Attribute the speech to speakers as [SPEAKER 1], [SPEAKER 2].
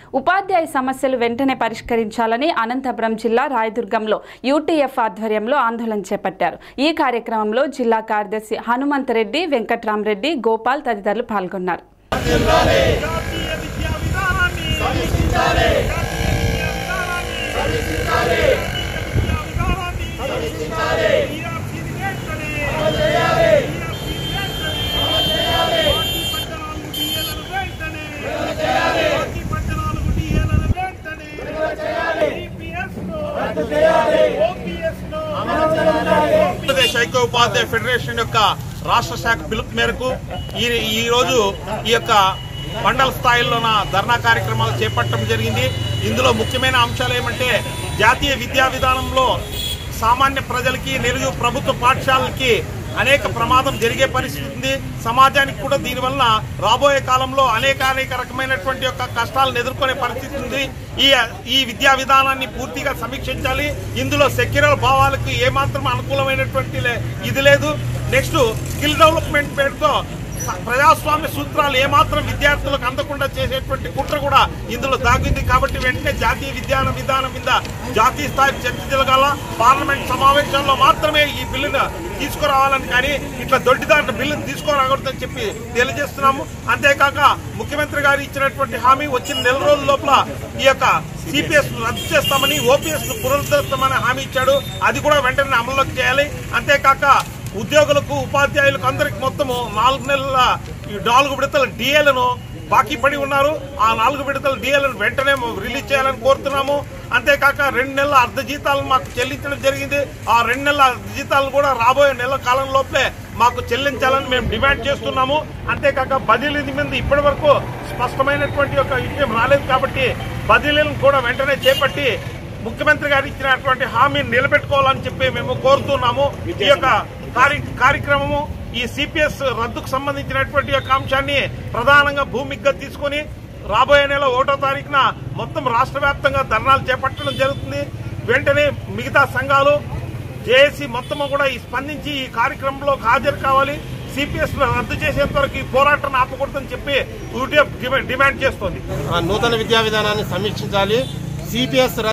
[SPEAKER 1] ఉపాధ్యాయ సమస్యలు వెంటనే పరిష్కరించాలని అనంతపురం జిల్లా రాయదుర్గంలో యూటీఎఫ్ ఆధ్వర్యంలో ఆందోళన చేపట్టారు ఈ కార్యక్రమంలో జిల్లా కార్యదర్శి హనుమంతరెడ్డి వెంకట్రామరెడ్డి గోపాల్ తదితరులు పాల్గొన్నారు
[SPEAKER 2] జాతీయ విద్యా విధానాన్ని సమీక్షించాలి సమీక్షించాలి విధానాన్ని సమీక్షించాలి ఈఆర్సీని వెంటనే అమలు చేయాలి ఈఆర్సీని వెంటనే బాకీ పద్నాలుగు డిఏలను వెంటనే బాకీ పద్నాలుగు డిఏలను వెంటనే ఈపీఎస్ ను రద్దు చేయాలి ఓపీఎస్ ను అమలు చేయాలి
[SPEAKER 3] ఆంధ్రప్రదేశ్ ఐక్య ఉపాధ్యాయ ఫెడరేషన్ యొక్క రాష్ట్ర శాఖ పిలుపు మేరకు ఈ ఈ రోజు ఈ యొక్క మండల స్థాయిలోన ధర్నా కార్యక్రమాలు చేపట్టడం జరిగింది ఇందులో ముఖ్యమైన అంశాలు ఏమంటే జాతీయ విద్యా విధానంలో సామాన్య ప్రజలకి నిరుగు ప్రభుత్వ పాఠశాలలకి అనేక ప్రమాదం జరిగే పరిస్థితి ఉంది సమాజానికి కూడా దీనివల్ల రాబోయే కాలంలో అనేక అనేక రకమైనటువంటి యొక్క కష్టాలను ఎదుర్కొనే పరిస్థితి ఉంది ఈ ఈ విద్యా విధానాన్ని పూర్తిగా సమీక్షించాలి ఇందులో సెక్యులర్ భావాలకు ఏమాత్రం అనుకూలమైనటువంటి లే- ఇది లేదు నెక్స్ట్ స్కిల్ డెవలప్మెంట్ పేరుతో స- ప్రజాస్వామ్య సూత్రాలు ఏమాత్రం విద్యార్థులకు అందకుండా చేసేటువంటి కుట్ర కూడా ఇందులో దాగింది కాబట్టి వెంటనే జాతీయ విద్యాన విధానం మీద జాతీయ స్థాయి చర్చ జరగాల పార్లమెంట్ సమావేశాల్లో మాత్రమే ఈ బిల్లును తీసుకురావాలని కానీ ఇట్లా దొడ్డిదారిన బిల్లును తీసుకురాకూడదని చెప్పి తెలియజేస్తున్నాము అంతేకాక ముఖ్యమంత్రి గారు ఇచ్చినటువంటి హామీ వచ్చిన నెల రోజుల లోపల ఈ యొక్క సిపిఎస్ రద్దు చేస్తామని ఓపీఎస్ ను పునరుద్ధరిస్తామని హామీ ఇచ్చాడు అది కూడా వెంటనే అమల్లోకి చేయాలి అంతేకాక ఉద్యోగులకు ఉపాధ్యాయులకు అందరికి మొత్తము నాలుగు నెలల ఈ నాలుగు విడతల డిఏలను బాకీ పడి ఉన్నారు ఆ నాలుగు విడతల డిఏలను వెంటనే రిలీజ్ చేయాలని కోరుతున్నాము అంతేకాక రెండు నెలల అర్ధ జీతాలను మాకు చెల్లించడం జరిగింది ఆ రెండు నెలల అర్ధ జీతాలను కూడా రాబోయే నెలల కాలం లోపలే మాకు చెల్లించాలని మేము డిమాండ్ చేస్తున్నాము అంతేకాక బదిలీ మీద ఇప్పటి వరకు స్పష్టమైనటువంటి ఒక విషయం రాలేదు కాబట్టి బదిలీలను కూడా వెంటనే చేపట్టి ముఖ్యమంత్రి గారు ఇచ్చినటువంటి హామీని నిలబెట్టుకోవాలని చెప్పి మేము కోరుతున్నాము ఈ యొక్క కార్య- కార్యక్రమము ఈ సిపిఎస్ రద్దుకు సంబంధించినటువంటి యొక్క అంశాన్ని ప్రధానంగా భూమిగా తీసుకొని రాబోయే నెల ఒకటో తారీఖున మొత్తం రాష్ట్ర వ్యాప్తంగా ధర్నాలు చేపట్టడం జరుగుతుంది వెంటనే మిగతా సంఘాలు జేఏసీ మొత్తం కూడా ఈ స్పందించి ఈ కార్యక్రమంలో హాజరు కావాలి సిపిఎస్ రద్దు చేసేంత వరకు ఈ పోరాటాన్ని ఆపకూడదని చెప్పి యూటీఎఫ్ డిమాండ్ చేస్తోంది
[SPEAKER 4] ఆ నూతన విద్యా విధానాన్ని సమీక్షించాలి సిపిఎస్